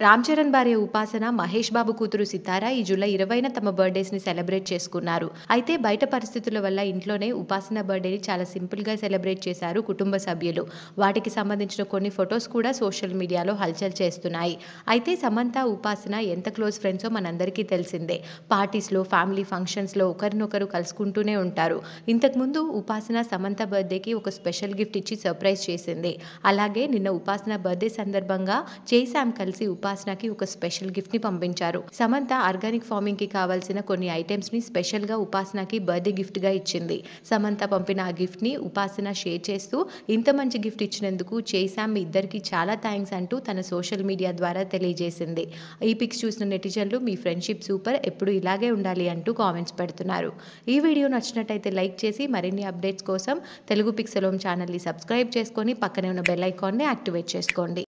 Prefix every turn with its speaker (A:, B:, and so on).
A: రామ్ చరణ్ భార్య ఉపాసన మహేష్ బాబు కూతురు సితార ఈ జూలై ఇరవైన తమ బర్త్డేస్ ని సెలబ్రేట్ చేసుకున్నారు అయితే బయట పరిస్థితుల వల్ల ఇంట్లోనే ఉపాసన బర్త్డేని చాలా సింపుల్ గా సెలబ్రేట్ చేశారు కుటుంబ సభ్యులు వాటికి సంబంధించిన కొన్ని ఫొటోస్ కూడా సోషల్ మీడియాలో హల్చల్ చేస్తున్నాయి అయితే సమంత ఉపాసన ఎంత క్లోజ్ ఫ్రెండ్సో మనందరికీ తెలిసిందే పార్టీస్లో ఫ్యామిలీ ఫంక్షన్స్లో ఒకరినొకరు కలుసుకుంటూనే ఉంటారు ఇంతకుముందు ఉపాసన సమంత బర్త్డేకి ఒక స్పెషల్ గిఫ్ట్ ఇచ్చి సర్ప్రైజ్ చేసింది అలాగే నిన్న ఉపాసన బర్త్డే సందర్భంగా జైశామ్ కలిసి ఉపాసనకి ఒక స్పెషల్ గిఫ్ట్ ని పంపించారు సమంత ఆర్గానిక్ ఫార్మింగ్ కి కావాల్సిన కొన్ని ఐటమ్స్ ని స్పెషల్ గా ఉపాసనకి బర్త్డే గిఫ్ట్ గా ఇచ్చింది సమంత పంపిన ఆ గిఫ్ట్ ని ఉపాసన షేర్ చేస్తూ ఇంత మంచి గిఫ్ట్ ఇచ్చినందుకు జైశామ్ మీ ఇద్దరికి చాలా థ్యాంక్స్ అంటూ తన సోషల్ మీడియా ద్వారా తెలియజేసింది ఈ పిక్స్ చూసిన నెటిజన్లు మీ ఫ్రెండ్షిప్ సూపర్ ఎప్పుడు ఇలాగే ఉండాలి అంటూ కామెంట్స్ పెడుతున్నారు ఈ వీడియో నచ్చినట్టయితే లైక్ చేసి మరిన్ని అప్డేట్స్ కోసం తెలుగు పిక్సెలోమ్ ఛానల్ని సబ్స్క్రైబ్ చేసుకొని పక్కనే ఉన్న బెల్ ఐకాన్ని యాక్టివేట్ చేసుకోండి